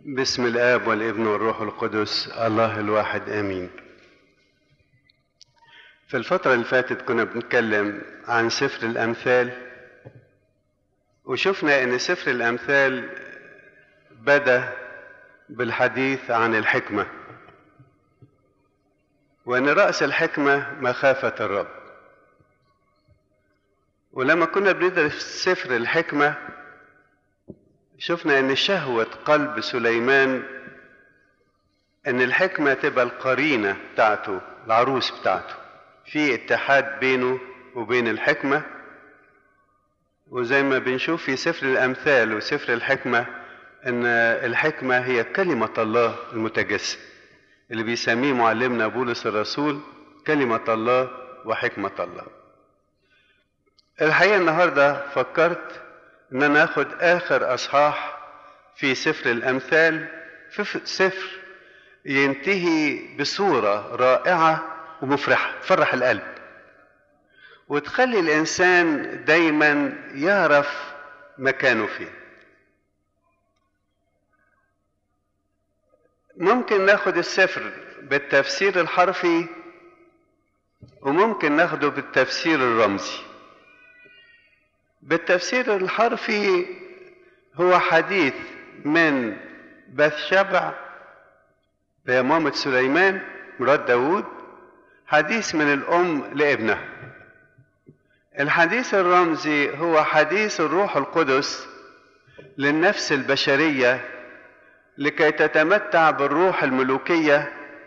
بسم الآب والابن والروح القدس الله الواحد آمين في الفترة اللي فاتت كنا بنتكلم عن سفر الأمثال وشفنا أن سفر الأمثال بدأ بالحديث عن الحكمة وأن رأس الحكمة مخافة الرب ولما كنا بندرس سفر الحكمة شفنا ان شهوة قلب سليمان ان الحكمة تبقى القرينة بتاعته العروس بتاعته في اتحاد بينه وبين الحكمة وزي ما بنشوف في سفر الامثال وسفر الحكمة ان الحكمة هي كلمة الله المتجسد اللي بيسميه معلمنا بولس الرسول كلمة الله وحكمة الله الحقيقة النهاردة فكرت ان انا اخد اخر اصحاح في سفر الامثال في سفر ينتهي بصورة رائعة ومفرحة تفرح القلب وتخلي الانسان دايما يعرف مكانه فين ممكن ناخد السفر بالتفسير الحرفي وممكن ناخده بالتفسير الرمزي بالتفسير الحرفي هو حديث من بث شبع لمامة سليمان مراد داود حديث من الأم لابنها الحديث الرمزي هو حديث الروح القدس للنفس البشرية لكي تتمتع بالروح الملوكية